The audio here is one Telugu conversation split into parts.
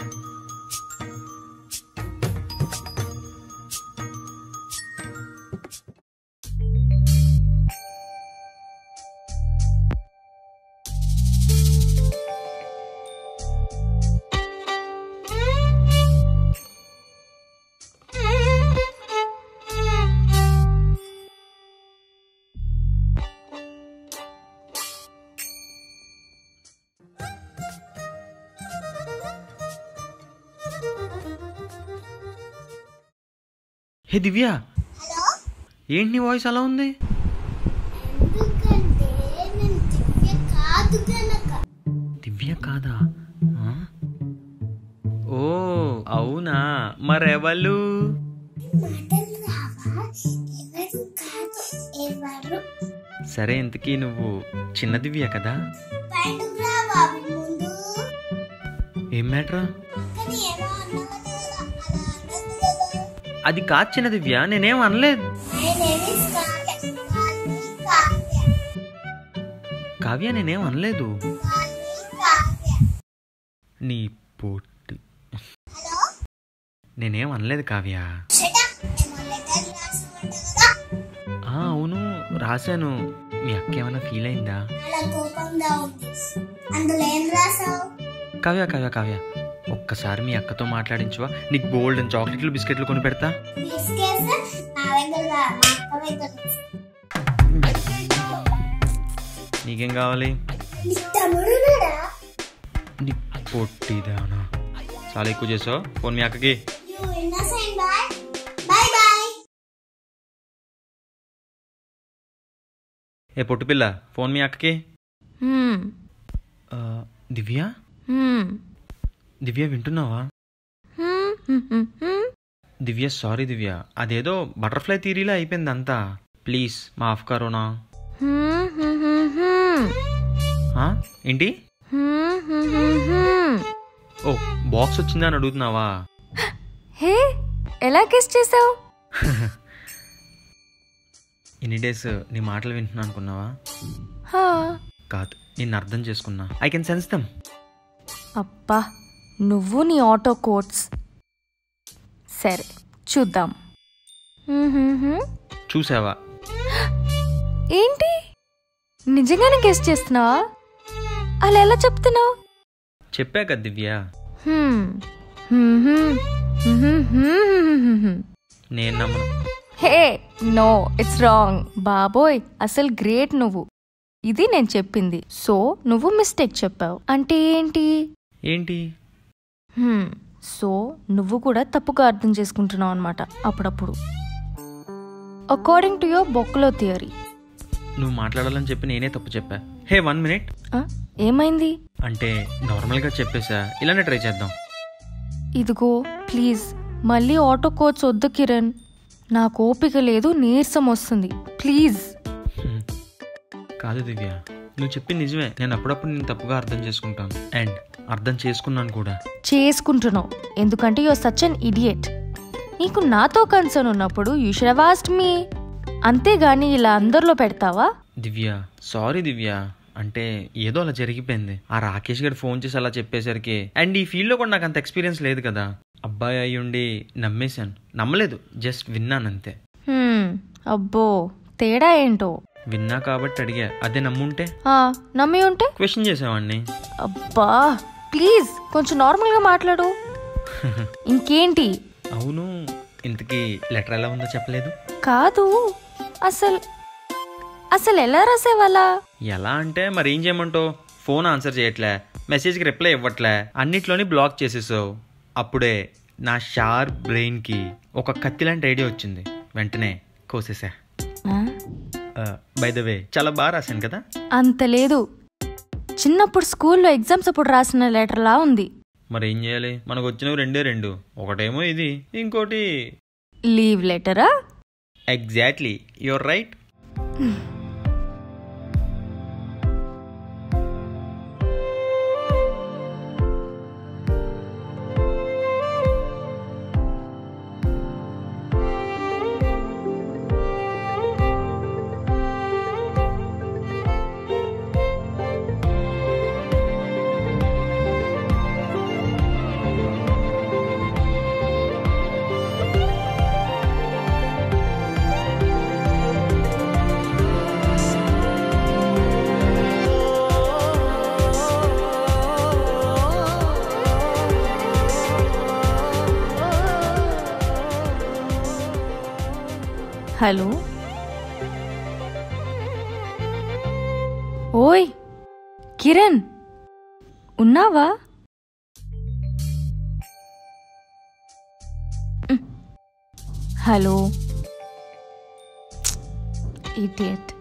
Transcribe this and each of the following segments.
హే దివ్య హలో ఏంటి నీ వాయిస్ అలా ఉంది ఎందుకంటే నేను దివ్య కాదు కనుక దివ్య కాదా ఆ? ఓ అవునా మరెవలు మాటలు రావా ఎవరు కాదు ఎవరు సరే ఇంతకీ నువ్వు చిన్న దివ్య కదా బయటకు రా బాబు ముందు ఏం మ్యాటరా కానీ ఏమో అన్నావు కదా అలా అనొద్దు కదా అది కాదు చిన్న దివ్య నేనేం అనలేదు my name is Kavya Kavya Kavya Kavya నేనేం అనలేదు కావ్య కావ్య నీ పొట్టి హలో నేనేం అనలేదు కావ్య షట్ అప్ ఏమో లెటర్ రాసిమంట కదా ఆ అవును రాశాను మీ అక్క ఏమైనా ఫీల్ అయిందా అలా కోపంగా ఉంది అందులో ఏం రాసావు కావ్య కావ్య కావ్య ఒక్కసారి మీ అక్కతో మాట్లాడించువా నీకు గోల్డ్ అండ్ చాక్లెట్లు బిస్కెట్లు కొని పెడతా బిస్కెట్స్ నా దగ్గర రా, మా అక్క దగ్గర నీకేం కావాలి నీ తమ్ముడు ఉన్నాడా నీ పొట్టిదానా చాలా ఎక్కువ చేసావు ఫోన్ మీ అక్కకి you innocent boy bye bye ఏ పొట్టు పిల్ల ఫోన్ మీ అక్కకి హ్మ్, ఆ, దివ్య హ్మ్, దివ్య వింటున్నావా హ్మ్, హ్మ్, హ్మ్, హ్మ్. దివ్య సారీ దివ్య అదేదో బటర్ఫ్లై థీరీలా అయిపోయింది అంతా ప్లీజ్ మాఫ్ కరోనా హ్మ్, హ్మ్, హ్మ్, హ్మ్. ఆ? ఏంటి హ్మ్, హ్మ్, హ్మ్, హ్మ్. ఓ బాక్స్ వచ్చిందా అని అడుగుతున్నావా హే ఎలా కిస్ చేసావు ఇన్ని డేస్ నీ మాటలు వింటున్నా అనుకున్నావా హా, కాదు నిన్ను అర్థం చేసుకున్నా ఐ కెన్ సెన్స్ దమ్ అబ్బా నువ్వు నీ ఆటో కోట్స్ సరే చూద్దాం హ్మ్, హ్మ్, హ్మ్. చూసావా ఏంటి నిజంగానే గెస్ట్ చేస్తున్నావా అలా ఎలా చెప్తున్నావు చెప్పా కదా దివ్య హ్మ్, హ్మ్, హ్మ్, హ్మ్, హ్మ్, హ్మ్, హ్మ్, హ్మ్. నేను నమ్మను హే నో ఇట్స్ రాంగ్ బాబోయ్ అసలు గ్రేట్ నువ్వు ఇది నేను చెప్పింది సో నువ్వు మిస్టేక్ చెప్పావు అంటే ఏంటి ఏంటి హ్మ్, సో నువ్వు కూడా తప్పుగా అర్థం చేసుకుంటున్నావు అనమాట అప్పుడప్పుడు అకార్డింగ్ టు యువర్ బొక్కలో థియరీ నువ్వు మాట్లాడాలని చెప్పి నేనే తప్పు చెప్పా హే వన్ మినిట్ ఏమైంది అంటే నార్మల్గా చెప్పేసా ఇలానే ట్రై చేద్దాం ఇదిగో ప్లీజ్ మళ్ళీ ఆటో కోచ్ వద్దు కిరణ్ నాకు ఓపిక లేదు నీరసం వస్తుంది ప్లీజ్ హ్మ్. కాదు దివ్య నువ్వు చెప్పింది నిజమే నేను అప్పుడప్పుడు నేను తప్పుగా అర్థం చేసుకుంటాను అండ్ అర్థం చేసుకున్నాను కూడా చేసుకుంటున్నావు ఎందుకంటే యువర్ సచ్ అన్ ఇడియట్ నీకు నాతో కన్సర్న్ ఉన్నప్పుడు యూ షుడ్ వాస్ట్ మీ అంతేగాని ఇలా అందరిలో పెడతావా దివ్య సారీ దివ్య అంటే ఏదో అలా జరిగిపోయింది ఆ రాకేష్ గారు ఫోన్ చేసి అలా చెప్పేసరికి అండ్ ఈ ఫీల్డ్లో కూడా నాకు అంత ఎక్స్పీరియన్స్ లేదు కదా అబ్బాయి అయి ఉండి నమ్మేశాను నమ్మలేదు జస్ట్ విన్నాను అంతే హ్మ్, అబ్బో తేడా ఏంటో విన్నా కాబట్టి అడిగా అదే నమ్ముంటే ఆ, నమ్మి ఉంటే క్వశ్చన్ చేసేవాడిని అబ్బా ప్లీజ్ కొంచెం నార్మల్గా మాట్లాడు ఇంకేంటి అవును ఇంతకీ లెటర్ ఎలా ఉందో చెప్పలేదు కాదు అసలు అసలు ఎలా రాసేవాళ్ళ ఎలా అంటే మరి ఏం చేయమంటావు ఫోన్ ఆన్సర్ చేయట్లే మెసేజ్కి రిప్లై ఇవ్వట్లే అన్నిట్లోని బ్లాక్ చేసేసావు అప్పుడే నా షార్ప్ బ్రెయిన్కి ఒక కత్తి లాంటి ఐడియా వచ్చింది వెంటనే కోసేసా బై ద వే చాలా బాగా రాశాను కదా అంత లేదు చిన్నప్పుడు స్కూల్లో ఎగ్జామ్స్ అప్పుడు రాసిన లెటర్లా ఉంది మరి ఏం చేయాలి మనకు వచ్చినవి రెండే రెండు ఒకటేమో ఇది ఇంకోటి లీవ్ లెటరా ఎగ్జాక్ట్లీ యువర్ రైట్ హలో ఓయ్ కిరణ్ ఉన్నావా మ్. హలో ఇడియట్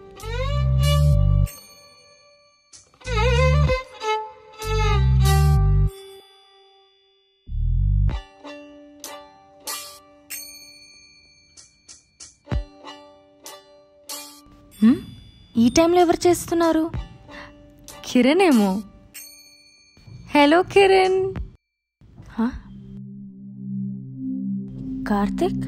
హ్మ్? ఈ టైంలో ఎవరు చేస్తున్నారు కిరణ్ ఏమో హలో కిరణ్ హ? కార్తిక్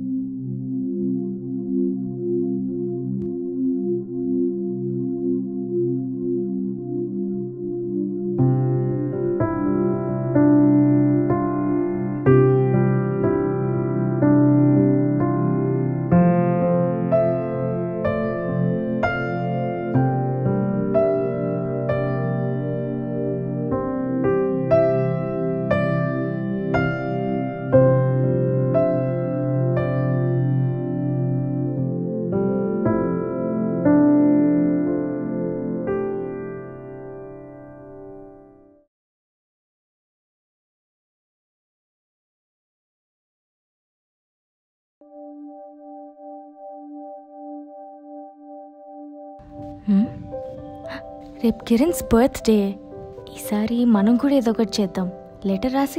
హ్మ్? రేపు కిరణ్స్ బర్త్డే ఈసారి మనం కూడా ఏదో ఒకటి చేద్దాం లెటర్ రాసి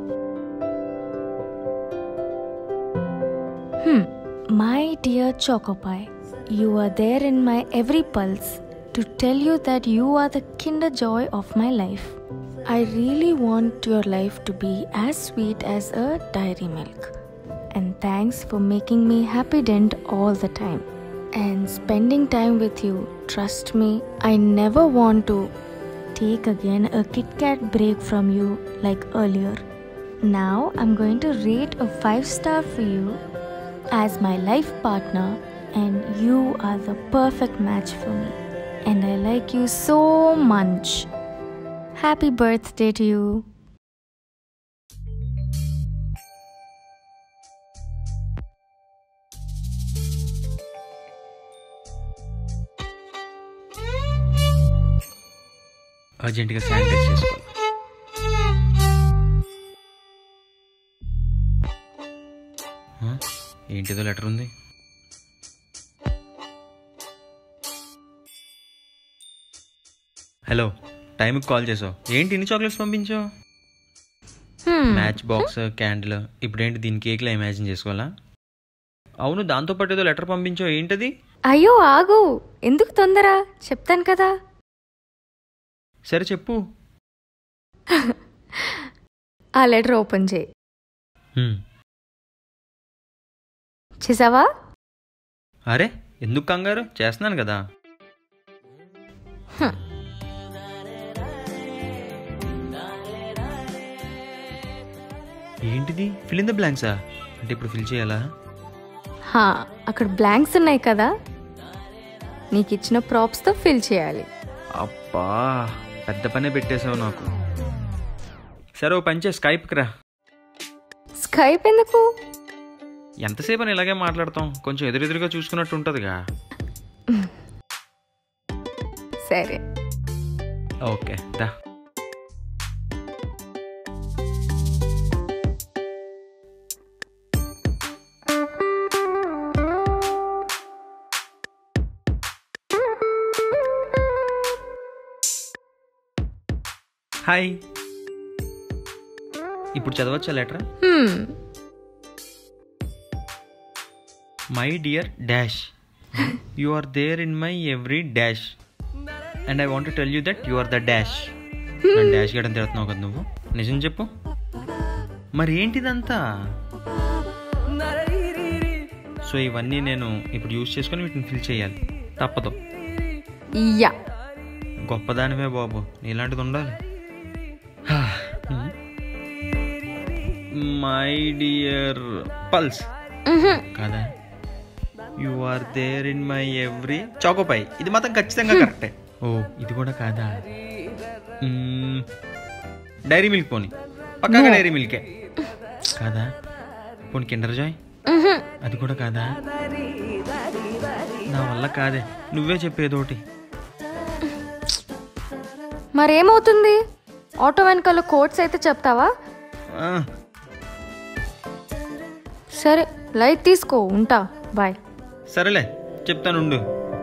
my dear choco pie you are there in my every pulse to tell you that you are the Kinder Joy of my life I really want your life to be as sweet as a Dairy Milk and thanks for making me happy dent all the time and spending time with you trust me i never want to take again a kit kat break from you like earlier now i'm going to rate a 5 star for you as my life partner and you are the perfect match for me and i like you so much happy birthday to you అర్జెంటుగా శానిటైజ్ చేసుకోవాలి ఆ, ఏంటిదో లెటర్ ఉంది హలో టైంకి కాల్ చేసావు ఏంటి ఇన్ని చాక్లెట్స్ పంపించావు hmm మ్యాచ్ బాక్స్ క్యాండిల్ ఇప్పుడేంటి దీని కేక్లో ఇమాజిన్ చేసుకోవాలా అవును దాంతోపాటు ఏదో లెటర్ పంపించావు ఏంటది అయ్యో ఆగు ఎందుకు తొందర చెప్తాను కదా సరే చెప్పు ఆ లెటర్ ఓపెన్ చేయి హ్మ్. చేసావా అరే ఎందుకు కంగారు చేస్తున్నాను కదా హ్మ్. ఏంటిది ఫిల్ ఇన్ ద బ్లాంక్సా అంటే ఇప్పుడు ఫిల్ చేయాలా హా అక్కడ బ్లాంక్స్ ఉన్నాయి కదా నీకు ఇచ్చిన ప్రాప్స్తో ఫిల్ చేయాలి అబ్బా పెద్ద పనే పెట్టేశావు నాకు సరే ఓ పంచే స్కైప్కి రా స్కైప్ ఎందుకు ఎంతసేపు అని ఇలాగే మాట్లాడతాం కొంచెం ఎదురెదురుగా చూసుకున్నట్టు ఉంటుందిగా సరే ఓకే దా హాయ్ ఇప్పుడు చదవచ్చా letter hmm. My dear dash you are there in my every dash and I want tell you that you are the dash నన్ను డాష్ గడని తిడుతున్నావు కదా నువ్వు నిజం చెప్పు మరి ఏంటిదంతా సో ఇవన్నీ నేను ఇప్పుడు యూజ్ చేసుకొని వీటిని ఫిల్ చేయాలి తప్పదు యా గొప్పదానివే బాబు నీలాంటిది ఉండాలి మై డియర్ పల్స్ మ్హూ. కాదా you are there in my every choco pie ఇది మాత్రం ఖచ్చితంగా కరెక్టే ఓ ఇది కూడా కాదా డైరీ మిల్క్ పోనీ పక్కాగా డైరీ మిల్కే కాదా పోనీ కిండర్ జాయ్ మ్హూ. అది కూడా కాదా నా వల్ల కాదే నువ్వే చెప్పేదోటి మరేమవుతుంది ఆటో వెనకాల కోట్స్ అయితే చెప్తావా ఆ, సరే లైట్ తీసుకో ఉంటా బాయ్ సరేలే చెప్తానుండు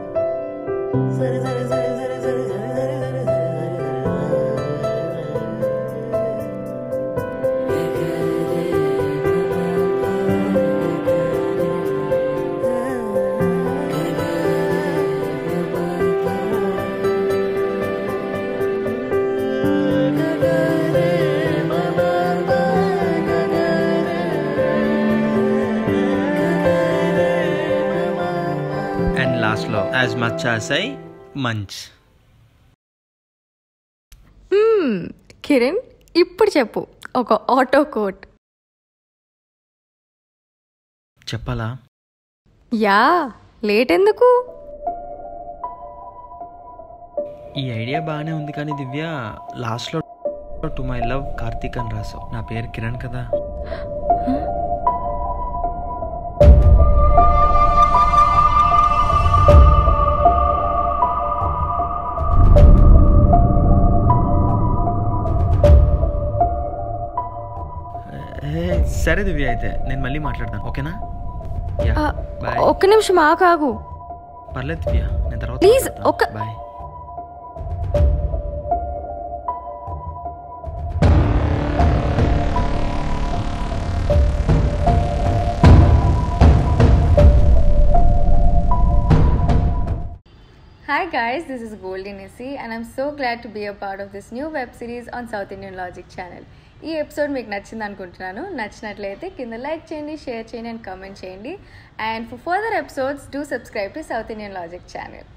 అండ్ లాస్ట్లో as much as I munch మ్మ్, కిరణ్ ఇప్పుడు చెప్పు ఒక ఆటో కోట్ చెప్పాలా యా లేట్ ఎందుకు ఈ ఐడియా బాగానే ఉంది కానీ దివ్య లాస్ట్లో టు మై లవ్ కార్తీక్ అని రాసావు నా పేరు కిరణ్ కదా ఏ, సరే దివ్య అయితే నేను మళ్ళీ మాట్లాడతాను ఓకేనా యా ఆ, బాయ్ ఒక్క నిమిషం ఆగాగు పర్లేదు దివ్య నేను తర్వాత Please, మాట్లాడతాను. ఒక్క- bye Hi guys, this is Goldie Nissi and I'm so glad to be a part of this new web series on South Indian Logic channel. ఈ ఎపిసోడ్ మీకు నచ్చింది అనుకుంటున్నాను నచ్చినట్లయితే కింద లైక్ చేయండి షేర్ చేయండి అండ్ కామెంట్ చేయండి and for further episodes do subscribe to South Indian Logic channel